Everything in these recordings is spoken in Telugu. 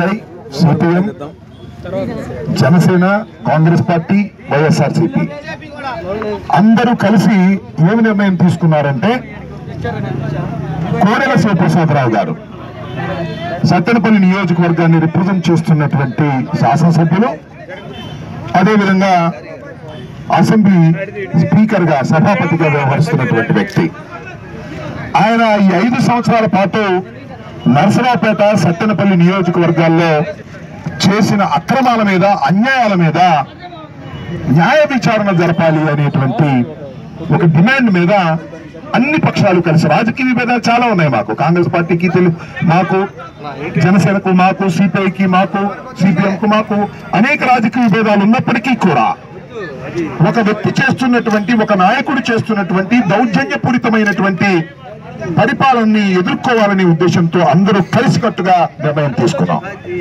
CPI CPM Janasena Congress party YSRCP అందరూ కలిసి ఏమి నిర్ణయం తీసుకున్నారంటే కోడెల శివప్రసాదరావు గారు సత్తెనపల్లి నియోజకవర్గాన్ని రిప్రజెంట్ చేస్తున్నటువంటి శాసనసభ్యులు అదేవిధంగా అసెంబ్లీ స్పీకర్ గా సభాపతిగా వ్యవహరిస్తున్నటువంటి వ్యక్తి ఆయన ఈ ఐదు సంవత్సరాల పాటు నరసరావుపేట సత్తెనపల్లి నియోజకవర్గాల్లో చేసిన అక్రమాల మీద అన్యాయాల మీద న్యాయ విచారణ జరపాలి అనేటువంటి ఒక డిమాండ్ మీద అన్ని పక్షాలు కలిసి రాజకీయ విభేదాలు చాలా ఉన్నాయి మాకు కాంగ్రెస్ పార్టీకి తెలు మాకు జనసేనకు మాకు సిపిఐకి మాకు సిపిఎం కు మాకు అనేక రాజకీయ విభేదాలు ఉన్నప్పటికీ కూడా ఒక వ్యక్తి చేస్తున్నటువంటి ఒక నాయకుడు చేస్తున్నటువంటి దౌర్జన్యపూరితమైనటువంటి పరిపాలనని ఎదుర్కోవాలనే ఉద్దేశంతో అందరూ కలిసికట్టుగా నిర్ణయం తీసుకున్నాం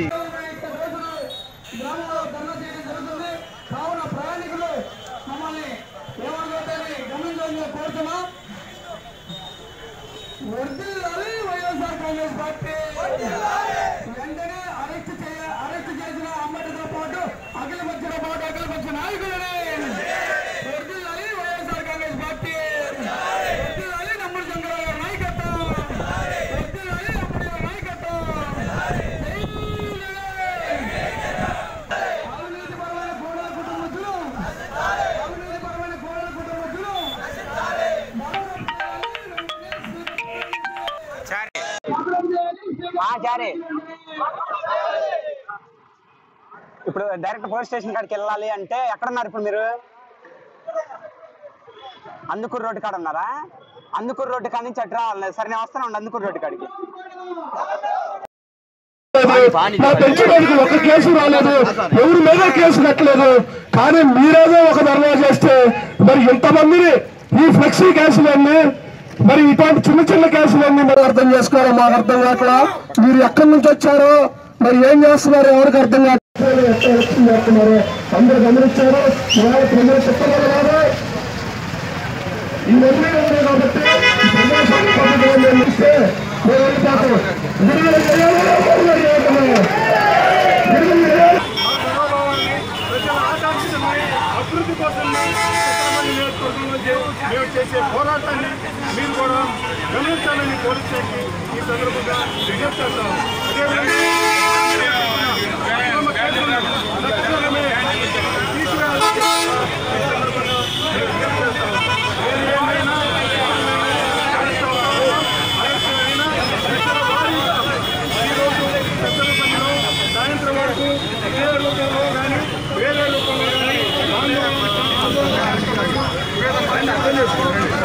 గ్రామంలో ధర్నా చేయడం జరుగుతుంది కావున ప్రయాణికులు మమ్మల్ని ఏమనుకోవద్దని గమనించాలని కోరుతున్నాం వర్ధిల్లాలి వైఎస్ఆర్ కాంగ్రెస్ పార్టీ వెంటనే అరెస్ట్ చేయ అరెస్ట్ చేసిన అమ్మటితో పాటు అఖిల పక్షుల పాటు అఖిల పక్ష నాయకులని వర్ధిల్లాలి వైఎస్ఆర్ కాంగ్రెస్ పార్టీ వర్ధిల్లాలి నమ్ముడు చంద్రబాబు గారి నాయకత్వం వర్ధిల్లాలి అమ్మడి గారి నాయకత్వం జై జగన్ అవినీతిపరమైన కోడల కుటుంబస్తులు అవినీతిపరమైన కోడల కుటుంబస్తులు ఆ, చారే ఇప్పుడు డైరెక్ట్ పోలీస్ స్టేషన్ కాడికి వెళ్ళాలి అంటే ఎక్కడ ఉన్నారు ఇప్పుడు మీరు అందుకూరు రోడ్డు కాడ ఉన్నారా అందుకూరు రోడ్డు కాడ నుంచి అటు రావాలి సరే నేను వస్తాను ఉండు అందుకూరు రోడ్డు కాడికి నా పెంచడానికి ఒక కేసు రాలేదు ఎవరి మీద కేసు కట్టలేదు కానీ మీరేదో ఒక ధర్నా చేస్తే మరి ఇంతమందిని ఈ ఫ్లెక్సీ కేసులన్నీ మరి ఇటువంటి చిన్న చిన్న కేసులన్నీ మరి అర్థం చేసుకోవాలో మాకు అర్థం కాక మీరు ఎక్కడి నుంచి వచ్చారో మరి ఏం చేస్తున్నారు ఎవరికి అర్థం కాక ఎక్కడ వచ్చింది చేస్తున్నారు అందరు గమనించారు ఎవరు ప్రజలు చెప్పగలరు ఇవన్నీ ఉన్నాయి కాబట్టి ప్రజాస్వామ్య పద్ధతిలో మేము ఇస్తే మేము వెళ్ళిపోతాం విడుదల చేయాలి విడుదల చేయటమే. విడుదల చేయాలి ప్రజల ఆకాంక్షని అభివృద్ధి కోసం ఉత్తరమల్లి నియోజకవర్గంలో చే- మేము చేసే పోరాటాన్ని మీరు కూడా గమనించాలని పోలీస్ స్టేషన్ ఈ సందర్భంగా విజ్ఞప్తి చేస్తాం అదేవిధంగా అక్రమ కేసులను తక్షణమే తీసివేయాలని ఈ సందర్భంగా విజ్ఞప్తి చేస్తాం. ఏది ఏమైనా అరెస్ట్ అవుతామో, అరెస్ట్ అయినా దశల వారీగా ఈరోజు పెద్దలపల్లిలో సాయంత్రం వరకు ఇదే రూపంలో కానీ వేరే రూపంలో కానీ ఆందోళన ఆందోళన కార్యక్రమాలు అర్థం చేసుకోండి